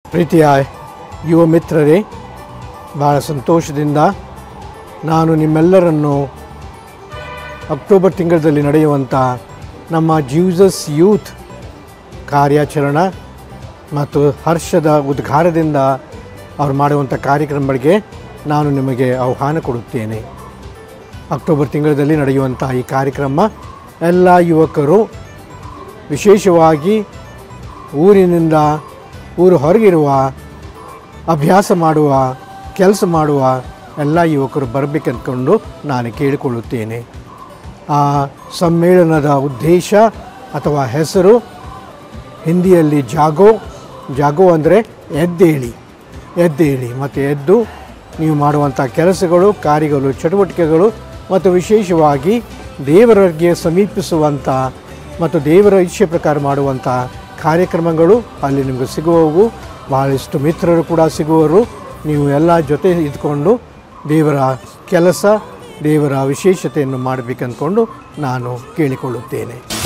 ಪ್ರೀತಿಯ ಯುವ ಮಿತ್ರರೇ ಭಾಳ ಸಂತೋಷದಿಂದ ನಾನು ನಿಮ್ಮೆಲ್ಲರನ್ನು ಅಕ್ಟೋಬರ್ ತಿಂಗಳಲ್ಲಿ ನಡೆಯುವಂಥ ನಮ್ಮ ಜೀಸಸ್ ಯೂತ್ ಕಾರ್ಯಾಚರಣ ಮತ್ತು ಹರ್ಷದ ಉದ್ಘಾರದಿಂದ ಅವ್ರು ಮಾಡುವಂಥ ಕಾರ್ಯಕ್ರಮಗಳಿಗೆ ನಾನು ನಿಮಗೆ ಆಹ್ವಾನ ಕೊಡುತ್ತೇನೆ ಅಕ್ಟೋಬರ್ ತಿಂಗಳಲ್ಲಿ ನಡೆಯುವಂಥ ಈ ಕಾರ್ಯಕ್ರಮ ಎಲ್ಲ ಯುವಕರು ವಿಶೇಷವಾಗಿ ಊರಿನಿಂದ ಊರು ಹೊರಗಿರುವ ಅಭ್ಯಾಸ ಮಾಡುವ ಕೆಲಸ ಮಾಡುವ ಎಲ್ಲ ಯುವಕರು ಬರಬೇಕಂದ್ಕೊಂಡು ನಾನು ಕೇಳಿಕೊಳ್ಳುತ್ತೇನೆ ಆ ಸಮ್ಮೇಳನದ ಉದ್ದೇಶ ಅಥವಾ ಹೆಸರು ಹಿಂದಿಯಲ್ಲಿ ಜಾಗೋ ಜಾಗೋ ಅಂದರೆ ಎದ್ದೇಳಿ ಎದ್ದೇಳಿ ಮತ್ತು ಎದ್ದು ನೀವು ಮಾಡುವಂಥ ಕೆಲಸಗಳು ಕಾರ್ಯಗಳು ಚಟುವಟಿಕೆಗಳು ಮತ್ತು ವಿಶೇಷವಾಗಿ ದೇವರಿಗೆ ಸಮೀಪಿಸುವಂಥ ಮತ್ತು ದೇವರ ಇಚ್ಛೆ ಪ್ರಕಾರ ಮಾಡುವಂಥ ಕಾರ್ಯಕ್ರಮಗಳು ಅಲ್ಲಿ ನಿಮಗೆ ಸಿಗುವವು ಭಾಳಷ್ಟು ಮಿತ್ರರು ಕೂಡ ಸಿಗುವರು ನೀವು ಎಲ್ಲ ಜೊತೆ ಇದ್ಕೊಂಡು ದೇವರ ಕೆಲಸ ದೇವರ ವಿಶೇಷತೆಯನ್ನು ಮಾಡಬೇಕಂದ್ಕೊಂಡು ನಾನು ಕೇಳಿಕೊಳ್ಳುತ್ತೇನೆ